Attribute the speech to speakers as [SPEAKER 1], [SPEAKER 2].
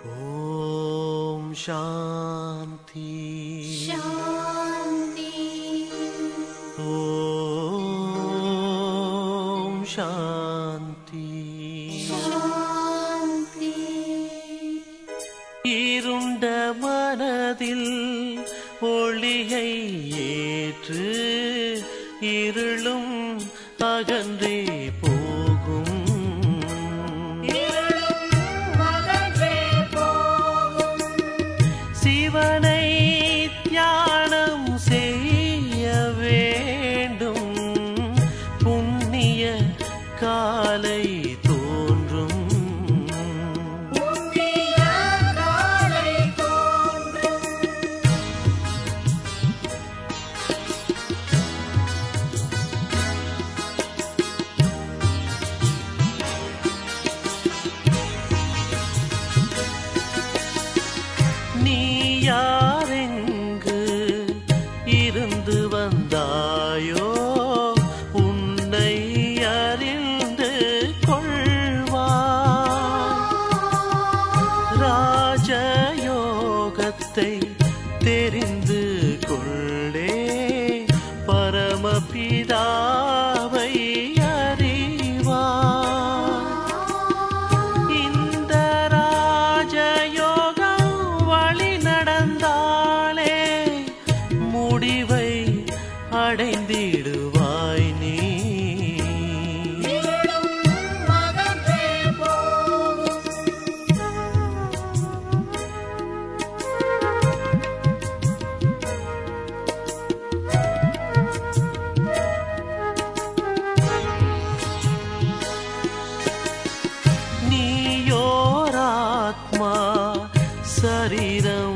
[SPEAKER 1] ஓம் சாந்தி
[SPEAKER 2] शान्ति
[SPEAKER 1] ஓம் சாந்தி
[SPEAKER 2] शान्ति
[SPEAKER 1] இருண்ட மனதில் ஒளியை ஏற்று இருளும் அகன்றே போகும்
[SPEAKER 2] மகன்றே போகும்
[SPEAKER 1] சிவனை தியானம் செய்ய வேண்டும் புண்ணிய காலை தோன்றும்
[SPEAKER 2] புண்ணிய காலை தோன்றும்
[SPEAKER 1] நீ யாரெங்கு இருந்து வந்தாயோ உன்னை அறிந்து கொள்வாய் ராஜயோகத்தை தெரிந்து கொள்ளே பரமபிதாவை அறிவார் இந்த ராஜயோகம் வழி நடந்தாலே முடிவை அடைந்திடுவாய் நீ
[SPEAKER 2] இருளும் மகன்றே போகும்
[SPEAKER 1] நீயோராத்மா சரீரம்